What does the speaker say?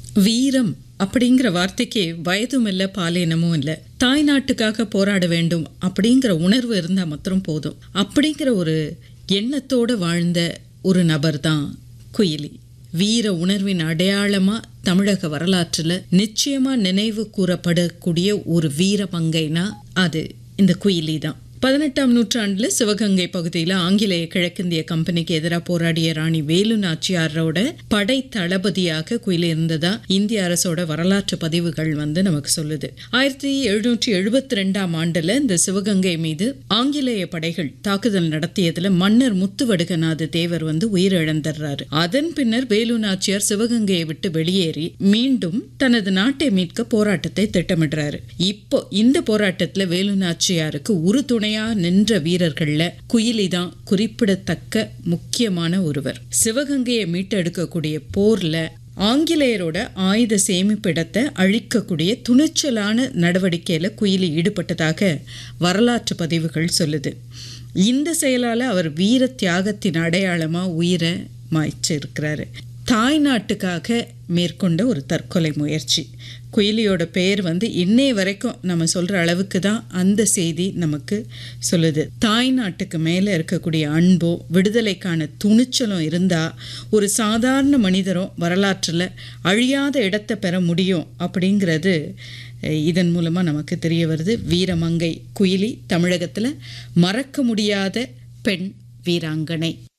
வீரம் அப்படிங்கிற வார்த்தைக்கு வயதும் இல்லை பாலினமும் இல்லை தாய் நாட்டுக்காக போராட வேண்டும் அப்படிங்கிற உணர்வு இருந்தால் மாத்திரம் போதும் அப்படிங்கிற ஒரு எண்ணத்தோடு வாழ்ந்த ஒரு நபர் தான் குயிலி வீர உணர்வின் அடையாளமாக தமிழக வரலாற்றில் நிச்சயமாக நினைவு கூறப்படக்கூடிய ஒரு வீர பங்கைனா அது இந்த குயிலி தான் பதினெட்டாம் நூற்றாண்டில் சிவகங்கை பகுதியில் ஆங்கிலேய கிழக்கிந்திய கம்பெனிக்கு எதிராக போராடிய ராணி வேலு நாச்சியாரோட படை தளபதியாக குயிலி இருந்ததா இந்திய அரசோட வரலாற்று பதிவுகள் வந்து நமக்கு சொல்லுது ஆயிரத்தி எழுநூற்றி எழுபத்தி ரெண்டாம் ஆண்டுல இந்த சிவகங்கை மீது ஆங்கிலேய படைகள் தாக்குதல் நடத்தியதுல மன்னர் முத்துவடுகநாத தேவர் வந்து உயிரிழந்துடுறாரு அதன் பின்னர் வேலு நாச்சியார் சிவகங்கையை விட்டு வெளியேறி மீண்டும் தனது நாட்டை மீட்க போராட்டத்தை திட்டமிடுறாரு இப்போ இந்த போராட்டத்துல வேலு நாச்சியாருக்கு உறு துணையா நின்ற வீரர்கள்ல குயிலி தான் குறிப்பிடத்தக்க முக்கியமான ஒருவர் சிவகங்கையை மீட்டெடுக்கக்கூடிய போர்ல ஆங்கிலேயரோட ஆயுத சேமிப்பிடத்தை அழிக்கக்கூடிய துணிச்சலான நடவடிக்கையில் குயிலி ஈடுபட்டதாக வரலாற்று பதிவுகள் சொல்லுது இந்த செயலால் அவர் வீர தியாகத்தின் அடையாளமாக உயிரை மாய்ச்சிருக்கிறாரு தாய் நாட்டுக்காக மேற்கொண்ட ஒரு தற்கொலை முயற்சி குயிலியோட பெயர் வந்து இன்னைய வரைக்கும் நம்ம சொல்கிற அளவுக்கு தான் அந்த செய்தி நமக்கு சொல்லுது தாய் நாட்டுக்கு மேலே இருக்கக்கூடிய அன்போ விடுதலைக்கான துணிச்சலும் இருந்தால் ஒரு சாதாரண மனிதரும் வரலாற்றில் அழியாத இடத்தை பெற முடியும் அப்படிங்கிறது இதன் மூலமாக நமக்கு தெரிய வருது வீரமங்கை குயிலி தமிழகத்தில் மறக்க முடியாத பெண் வீராங்கனை